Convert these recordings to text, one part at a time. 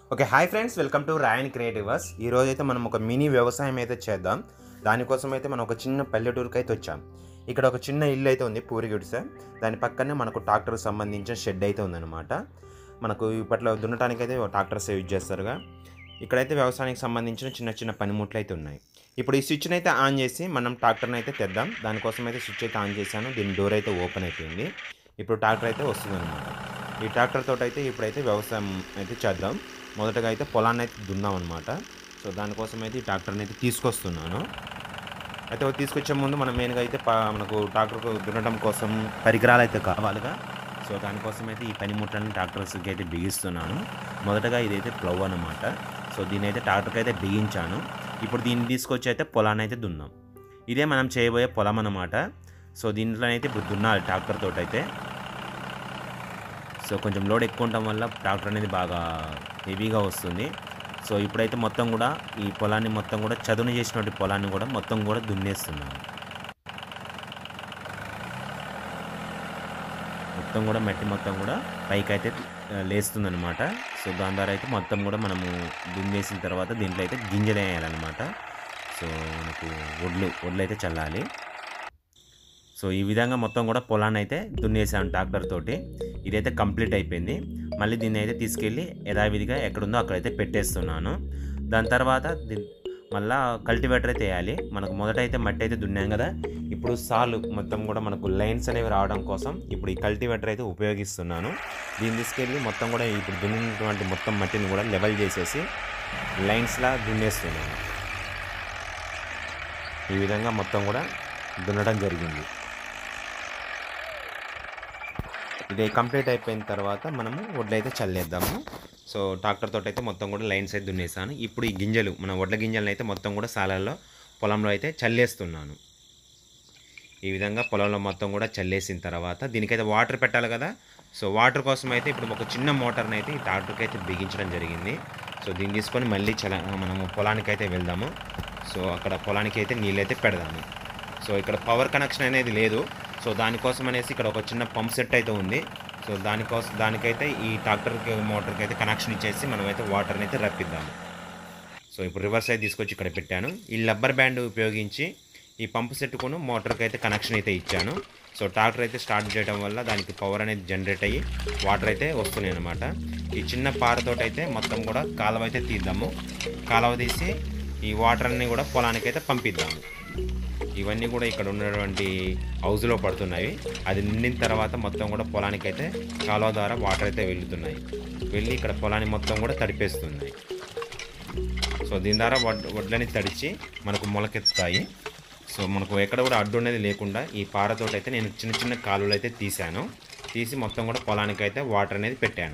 okay hi friends welcome to Rayan creativers ఈ రోజు అయితే మనం ఒక మినీ వ్యవసాయం అయితే చేద్దాం దానికోసం అయితే మనం ఒక చిన్న పల్లెటూరుకి అయితే వచ్చాం ఇక్కడ ఒక చిన్న ఇల్లు అయితే ఉంది పూరి గుడిసె దాని పక్కనే మనకు ట్రాక్టర్కి సంబంధించిన షెడ్ అయితే ఉందన్నమాట మనకు ఇప్పట్లో దున్నటానికి అయితే ట్రాక్టర్స్ యూజ్ చేస్తారుగా ఇక్కడైతే వ్యవసాయానికి సంబంధించిన చిన్న చిన్న పనిముట్లు అయితే ఉన్నాయి ఇప్పుడు ఈ స్విచ్ని అయితే ఆన్ చేసి మనం ట్రాక్టర్ని అయితే తెద్దాం దానికోసం అయితే స్విచ్ అయితే ఆన్ చేశాను దీని డోర్ అయితే ఓపెన్ అయిపోయింది ఇప్పుడు ట్రాక్టర్ అయితే వస్తుందన్నమాట ఈ ట్రాక్టర్ తోటి అయితే ఇప్పుడైతే వ్యవసాయం అయితే చేద్దాం మొదటగా అయితే పొలాన్ని అయితే దున్నాం అనమాట సో దానికోసం అయితే ఈ ట్రాక్టర్ని అయితే తీసుకొస్తున్నాను అయితే ఓ తీసుకొచ్చే ముందు మనం మెయిన్గా అయితే ప- మనకు ట్రాక్టర్ దున్నడం కోసం పరికరాలు అయితే కావాలిగా సో దానికోసం అయితే ఈ పనిముట్లని ట్రాక్టర్స్కి అయితే బిగిస్తున్నాను మొదటగా ఇదైతే ప్లవ్ అనమాట సో దీని అయితే ట్రాక్టర్కి అయితే బిగించాను ఇప్పుడు దీన్ని తీసుకొచ్చి అయితే పొలాన్ని అయితే దున్నాం ఇదే మనం చేయబోయే పొలం అన్నమాట సో దీంట్లో అయితే ఇప్పుడు దున్నాలి ట్రాక్టర్ తోటి అయితే సో కొంచెం లోడ్ ఎక్కువ ఉండటం వల్ల ట్రాక్టర్ అనేది బాగా హెవీగా వస్తుంది సో ఇప్పుడైతే మొత్తం కూడా ఈ పొలాన్ని మొత్తం కూడా చదును చేసినటువంటి పొలాన్ని కూడా మొత్తం కూడా దున్నేస్తున్నాను మొత్తం కూడా మట్టి మొత్తం కూడా పైకి అయితే లేస్తుందన్నమాట సో దాని ద్వారా అయితే మొత్తం కూడా మనము దున్నేసిన తర్వాత దీంట్లో అయితే గింజలు వేయాలన్నమాట సో మనకు ఒడ్లు ఒడ్లు అయితే చల్లాలి సో ఈ విధంగా మొత్తం కూడా పొలాన్ని అయితే దున్నేసాను ట్రాక్టర్ తోటి ఇదైతే కంప్లీట్ అయిపోయింది మళ్ళీ దీన్ని అయితే తీసుకెళ్ళి యథావిధిగా ఎక్కడుందో అక్కడైతే పెట్టేస్తున్నాను దాని తర్వాత దీ- మళ్ళా కల్టివేటర్ అయితే వేయాలి మనకు మొదట అయితే మట్టి అయితే దున్నాం కదా ఇప్పుడు సాలు మొత్తం కూడా మనకు లైన్స్ అనేవి రావడం కోసం ఇప్పుడు ఈ కల్టివేటర్ అయితే ఉపయోగిస్తున్నాను దీన్ని తీసుకెళ్ళి మొత్తం కూడా ఇప్పుడు దున్నినటువంటి మొత్తం మట్టిని కూడా లెవెల్ చేసేసి లైన్స్లా దున్నేస్తున్నాను ఈ విధంగా మొత్తం కూడా దున్నడం జరిగింది ఇది కంప్లీట్ అయిపోయిన తర్వాత మనము వడ్లు అయితే చల్లేద్దాము సో ట్రాక్టర్ తోటి అయితే మొత్తం కూడా లైన్స్ అయితే దున్నేసాను ఇప్పుడు ఈ గింజలు మన వడ్ల గింజలను అయితే మొత్తం కూడా సాలల్లో పొలంలో అయితే చల్లేస్తున్నాను ఈ విధంగా పొలంలో మొత్తం కూడా చల్లేసిన తర్వాత దీనికైతే వాటర్ పెట్టాలి కదా సో వాటర్ కోసం అయితే ఇప్పుడు ఒక చిన్న మోటార్ని అయితే ఈ ట్రాక్టర్కి అయితే బిగించడం జరిగింది సో దీన్ని తీసుకొని మళ్ళీ చల మనము పొలానికి అయితే వెళ్దాము సో అక్కడ పొలానికి అయితే నీళ్ళు అయితే పెడదాము సో ఇక్కడ పవర్ కనెక్షన్ అనేది లేదు సో దానికోసం అనేసి ఇక్కడ ఒక చిన్న పంప్ సెట్ అయితే ఉంది సో దానికోసం దానికైతే ఈ ట్రాక్టర్కి మోటార్కి అయితే కనెక్షన్ ఇచ్చేసి మనమైతే వాటర్ని అయితే రప్పిద్దాము సో ఇప్పుడు రివర్స్ అయితే తీసుకొచ్చి ఇక్కడ పెట్టాను ఈ రబ్బర్ బ్యాండ్ ఉపయోగించి ఈ పంపు సెట్కును మోటార్కి అయితే కనెక్షన్ అయితే ఇచ్చాను సో ట్రాక్టర్ అయితే స్టార్ట్ చేయడం వల్ల దానికి పవర్ అనేది జనరేట్ అయ్యి వాటర్ అయితే వస్తున్నాయి అనమాట ఈ చిన్న పారతోటి అయితే మొత్తం కూడా కాలువ అయితే తీద్దాము కాలువ తీసి ఈ వాటర్ అన్ని కూడా పొలానికి అయితే పంపిద్దాము ఇవన్నీ కూడా ఇక్కడ ఉన్నటువంటి హౌస్లో పడుతున్నాయి అది నిండిన తర్వాత మొత్తం కూడా పొలానికి అయితే కాలువ ద్వారా వాటర్ అయితే వెళ్తున్నాయి వెళ్ళి ఇక్కడ పొలాన్ని మొత్తం కూడా తడిపేస్తున్నాయి సో దీని ద్వారా వడ్ వడ్లని తడిచి మనకు మొలకెత్తుతాయి సో మనకు ఎక్కడ కూడా అడ్డు అనేది లేకుండా ఈ పారతోటి అయితే నేను చిన్న చిన్న కాలువలు అయితే తీశాను తీసి మొత్తం కూడా పొలానికి అయితే వాటర్ అనేది పెట్టాను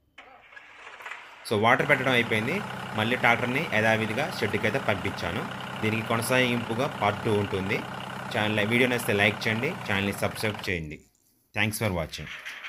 సో వాటర్ పెట్టడం అయిపోయింది మళ్ళీ ట్రాక్టర్ని యథావిధిగా షెడ్కి అయితే పంపించాను దీనికి కొనసాగింపుగా పార్ట్ టూ ఉంటుంది ఛానల్ వీడియో నచ్చితే లైక్ చేయండి ఛానల్ని సబ్స్క్రైబ్ చేయండి థ్యాంక్స్ ఫర్ వాచింగ్